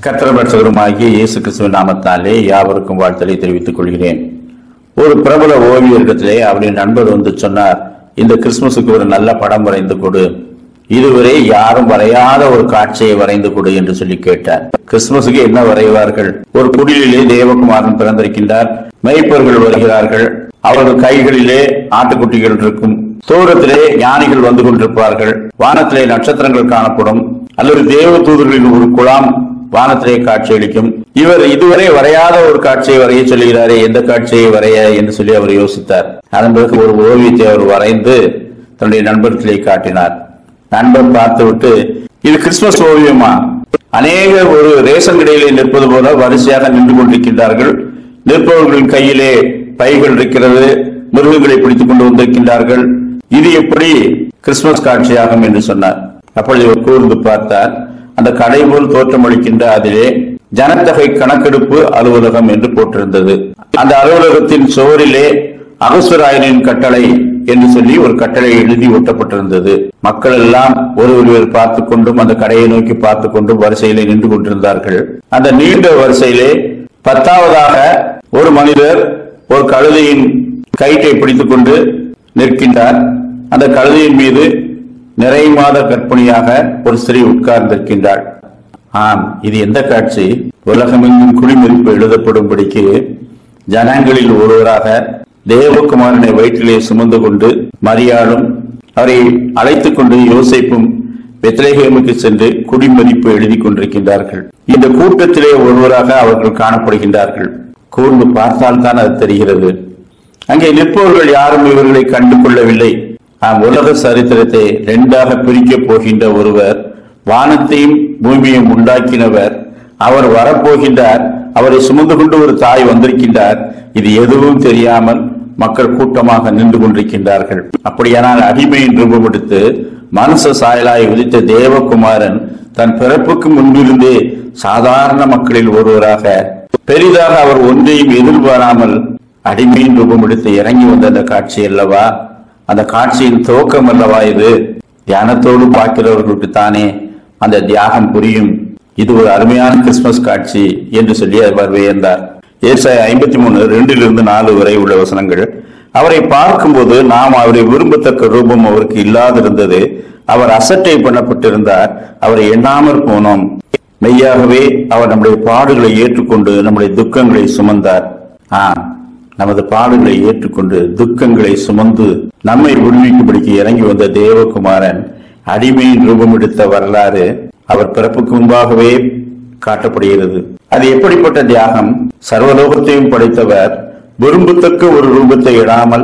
கத்திரபட்சகருமாகிய இயேசு கிறிஸ்துவின் நாமத்தாலே யாவருக்கும் வாழ்த்தலை தெரிவித்துக் கொள்கிறேன் ஒரு பிரபல ஓவியரிடத்திலே அவரின் நண்பர் வந்து சொன்னார் இந்த கிறிஸ்துமஸுக்கு ஒரு நல்ல படம் வரைந்து கொடு இதுவரை யாரும் வரையாத ஒரு காட்சியை வரைந்து கொடு என்று சொல்லி கேட்டார் கிறிஸ்துமஸுக்கு என்ன வரைவார்கள் ஒரு குடிலிலே தேவகுமாரன் பிறந்திருக்கின்றார் மெய்ப்பர்கள் வருகிறார்கள் அவர்கள் கைகளிலே ஆட்டுக்குட்டிகள் இருக்கும் தூரத்திலே ஞானிகள் வந்து கொண்டிருப்பார்கள் வானத்திலே நட்சத்திரங்கள் காணப்படும் அல்லது தேவ தூதர்களின் ஒரு குழாம் வானத்திலே காட்சியளிக்கும் இவர் இதுவரை வரையாத ஒரு காட்சியை வரைய சொல்கிறாரே எந்த காட்சியை வரைய என்று சொல்லி அவர் யோசித்தார் அதன் பிறகு ஒரு ஓவியத்தை அவர் வரைந்து தன்னுடைய நண்பர்களே காட்டினார் நண்பர் பார்த்துவிட்டு இது கிறிஸ்துமஸ் ஓவியமா அநேக ஒரு ரேஷன் கடையிலே நிற்பது போல வரிசையாக நின்று கொண்டிருக்கின்றார்கள் நிற்பவர்களின் கையிலே பைகள் இருக்கிறது மிருகங்களை பிடித்துக் கொண்டு வந்திருக்கின்றார்கள் இது எப்படி கிறிஸ்துமஸ் காட்சியாகும் என்று சொன்னார் அப்பொழுது இவர் கூர்ந்து பார்த்தார் அந்த கடை போல் தோற்றமளிக்கின்ற அதிலே ஜனத்தொகை கணக்கெடுப்பு அலுவலகம் என்று போட்டிருந்தது அந்த அலுவலகத்தின் சுவரிலே அகசுராயனின் கட்டளை என்று சொல்லி ஒரு கட்டளை எழுதி ஒட்டப்பட்டிருந்தது மக்கள் எல்லாம் ஒரு ஒருவர் பார்த்து கொண்டும் அந்த கடையை நோக்கி பார்த்து கொண்டும் வரிசையிலே நின்று கொண்டிருந்தார்கள் அந்த நீண்ட வரிசையிலே பத்தாவதாக ஒரு மனிதர் ஒரு கழுதையின் கயிற்றை பிடித்துக் கொண்டு நிற்கின்றார் அந்த கழுதையின் மீது நிறை மாத கற்பனையாக ஒரு ஸ்திரீ உட்கார்ந்திருக்கின்றாள் ஆம் இது எந்த காட்சி உலகமெங்கும் குடிமதிப்பு எழுதப்படும்படிக்கு ஜனங்களில் ஒருவராக தேவகுமாரனை வயிற்றிலே சுமந்து கொண்டு மரியாளும் அவரை அழைத்துக் கொண்டு யோசிப்பும் பெத்லேஹேமுக்கு சென்று குடிமதிப்பு எழுதி கொண்டிருக்கின்றார்கள் இந்த கூட்டத்திலே ஒருவராக அவர்கள் காணப்படுகின்றார்கள் கூர்ந்து பார்த்தால்தான் அது தெரிகிறது அங்கே நிற்பவர்கள் யாரும் இவர்களை கண்டு கொள்ளவில்லை ஆம் உலக சரித்திரத்தை இரண்டாக பிரிக்கப் போகின்ற ஒருவர் வானத்தையும் பூமியையும் உண்டாக்கினவர் அவர் வரப்போகின்றார் அவரை சுமந்து கொண்டு ஒரு தாய் வந்திருக்கின்றார் இது எதுவும் தெரியாமல் மக்கள் கூட்டமாக நின்று கொண்டிருக்கின்றார்கள் அப்படியானால் அடிமையின் ரூபம் எடுத்து மனுஷ சாயலாய் உதித்த தேவகுமாரன் தன் பிறப்புக்கு முன்பிருந்தே சாதாரண மக்களில் ஒருவராக பெரிதாக அவர் ஒன்றையும் எதிர்பாராமல் அடிமையின் ரூபம் எடுத்து இறங்கி வந்த அந்த காட்சி அல்லவா அந்த காட்சியின் துவக்கம் அல்லவா இது தியானத்தோடு பார்க்கிறவர்களுக்கு தானே அந்த தியாகம் புரியும் இது ஒரு அருமையான கிறிஸ்துமஸ் காட்சி என்று சொல்லி அவர் வியந்தார் ஏசாய ஐம்பத்தி மூணு ரெண்டிலிருந்து நாலு வரை உள்ள வசனங்கள் அவரை பார்க்கும்போது நாம் அவரை விரும்பத்தக்க ரூபம் அவருக்கு இல்லாதிருந்தது அவர் அசட்டை பண்ணப்பட்டிருந்தார் அவரை எண்ணாமற் போனோம் மெய்யாகவே அவர் நம்முடைய பாடுகளை ஏற்றுக்கொண்டு நம்முடைய துக்கங்களை சுமந்தார் ஆ நமது பாடுகளை ஏற்றுக்கொண்டு துக்கங்களை சுமந்து நம்மை விடுவிக்கும்படிக்கு இறங்கி வந்த தேவகுமாரன் அடிமையின் ரூபம் எடுத்த வரலாறு அவர் பிறப்புக்கு முன்பாகவே காட்டப்படுகிறது அது எப்படிப்பட்ட தியாகம் சர்வலோகத்தையும் படைத்தவர் விரும்பத்தக்க ஒரு ரூபத்தை இடாமல்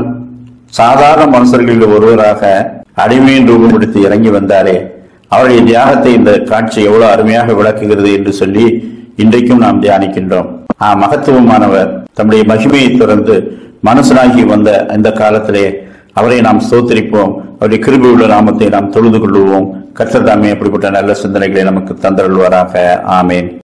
சாதாரண மனுஷர்களில் ஒருவராக அடிமையின் ரூபம் எடுத்து இறங்கி வந்தாரே அவருடைய தியாகத்தை இந்த காட்சி எவ்வளவு அருமையாக விளக்குகிறது என்று சொல்லி இன்றைக்கும் நாம் தியானிக்கின்றோம் ஆ மகத்துவமானவர் தம்முடைய மகிமையை தொடர்ந்து மனசனாகி வந்த இந்த காலத்திலே அவரை நாம் ஸ்தோத்திரிப்போம் அவருடைய கிருபி உள்ள நாமத்தை நாம் தொழுது கொள்வோம் கர்த்தர் தாமே அப்படிப்பட்ட நல்ல சிந்தனைகளை நமக்கு தந்தருள்வாராக ஆமேன்